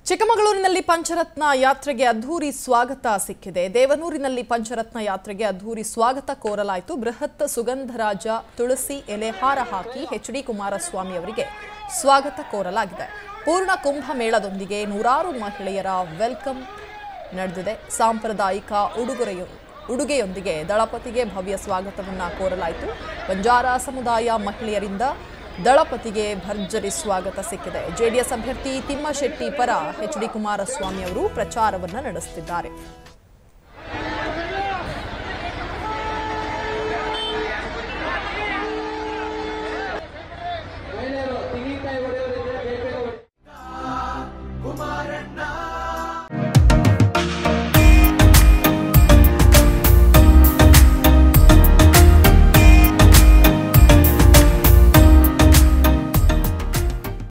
ಚಿಕ್ಕಮಗಳೂರಿನಲ್ಲಿ ಪಂಚರತ್ನ ಯಾತ್ರೆಗೆ ಅದ್ಧೂರಿ ಸ್ವಾಗತ ಸಿಕ್ಕಿದೆ ದೇವನೂರಿನಲ್ಲಿ ಪಂಚರತ್ನ ಯಾತ್ರೆಗೆ ಅದ್ಧೂರಿ ಸ್ವಾಗತ ಕೋರಲಾಯಿತು ಬೃಹತ್ ಸುಗಂಧರಾಜ ತುಳಸಿ ಎಲೆ ಹಾರ ಹಾಕಿ ಎಚ್ ಡಿ ಕುಮಾರಸ್ವಾಮಿ ಅವರಿಗೆ ಸ್ವಾಗತ ಕೋರಲಾಗಿದೆ ಪೂರ್ಣ ಕುಂಭಮೇಳದೊಂದಿಗೆ ನೂರಾರು ಮಹಿಳೆಯರ ವೆಲ್ಕಮ್ ನಡೆದಿದೆ ಸಾಂಪ್ರದಾಯಿಕ ಉಡುಗೊರೆಯು ಉಡುಗೆಯೊಂದಿಗೆ ದಳಪತಿಗೆ ಭವ್ಯ ಸ್ವಾಗತವನ್ನ ಕೋರಲಾಯಿತು ಬಂಜಾರ ಸಮುದಾಯ ಮಹಿಳೆಯರಿಂದ ದಳಪತಿಗೆ ಭರ್ಜರಿ ಸ್ವಾಗತ ಸಿಕ್ಕಿದೆ ಜೆಡಿಎಸ್ ಅಭ್ಯರ್ಥಿ ತಿಮ್ಮಶೆಟ್ಟಿ ಪರ ಎಚ್ ಡಿ ಕುಮಾರಸ್ವಾಮಿ ಅವರು ಪ್ರಚಾರವನ್ನ ನಡೆಸುತ್ತಿದ್ದಾರೆ